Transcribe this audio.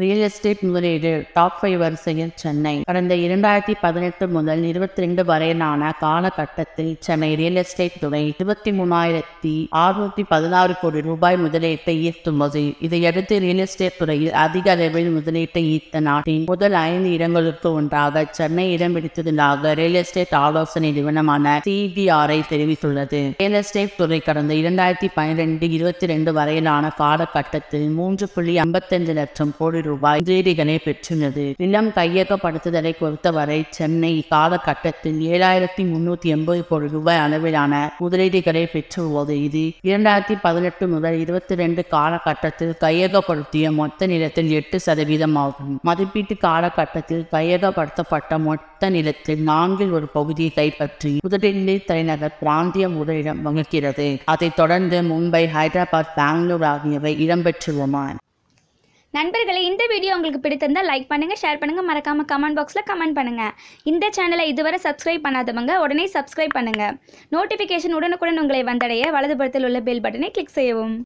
real estate முதலீடு top five வரிசையில் சென்னை கடந்த இரண்டாயிரத்தி பதினெட்டு முதல் இருபத்தி ரெண்டு வரையிலான காலகட்டத்தில் சென்னை ரியல் எஸ்டேட் துறை இருபத்தி மூணாயிரத்தி அறுநூத்தி பதினாறு கோடி ரூபாய் முதலீட்டை ஈர்த்துள்ளது இதையடுத்து ரியல் எஸ்டேட் துறையில் அதிக அளவில் முதலீட்டை ஈர்த்த நாட்டின் முதல் ஐந்து இடங்களுக்கு ஒன்றாக சென்னை இடம் பிடித்ததாக ரியல் எஸ்டேட் ஆலோசனை நிறுவனமான சிபிஆர்ஐ தெரிவித்துள்ளது ரியல் எஸ்டேட் துறை கடந்த இரண்டாயிரத்தி பன்னிரெண்டு இருபத்தி ரெண்டு வரையிலான காலகட்டத்தில் மூன்று புள்ளி ஐம்பத்தஞ்சு லட்சம் கோடி ரூபாய் முதலீடுகளை பெற்றுள்ளது நிலம் கையகப்படுத்துதலை பொறுத்தவரை சென்னை காலகட்டத்தில் ஏழாயிரத்தி முன்னூத்தி எண்பது கோடி ரூபாய் அளவிலான முதலீடுகளை பெற்றுள்ளது இது இரண்டாயிரத்தி பதினெட்டு முதல் இருபத்தி ரெண்டு காலகட்டத்தில் கையகப்படுத்திய மொத்த நிலத்தில் எட்டு சதவீதம் ஆகும் மதிப்பீட்டு காலகட்டத்தில் கையகப்படுத்தப்பட்ட மொத்த நிலத்தில் நான்கில் ஒரு பகுதியை கைப்பற்றி புதுடில்லி தலைநகர் பிராந்திய முதலிடம் வகிக்கிறது அதைத் தொடர்ந்து மும்பை ஹைதராபாத் பெங்களூர் ஆகியவை இடம்பெற்றுள்ளன நண்பர்களே இந்த வீடியோ உங்களுக்கு பிடித்திருந்தால் லைக் பண்ணுங்கள் ஷேர் பண்ணுங்கள் மறக்காமல் கமெண்ட் பாக்ஸில் கமெண்ட் பண்ணுங்கள் இந்த சேனலை இதுவரை சப்ஸ்கிரைப் பண்ணாதவங்க உடனே சப்ஸ்கிரைப் பண்ணுங்கள் நோட்டிஃபிகேஷன் உடனுக்குடன் உங்களை வந்தடைய வலதுபுறத்தில் உள்ள பெல் பட்டனை கிளிக் செய்யவும்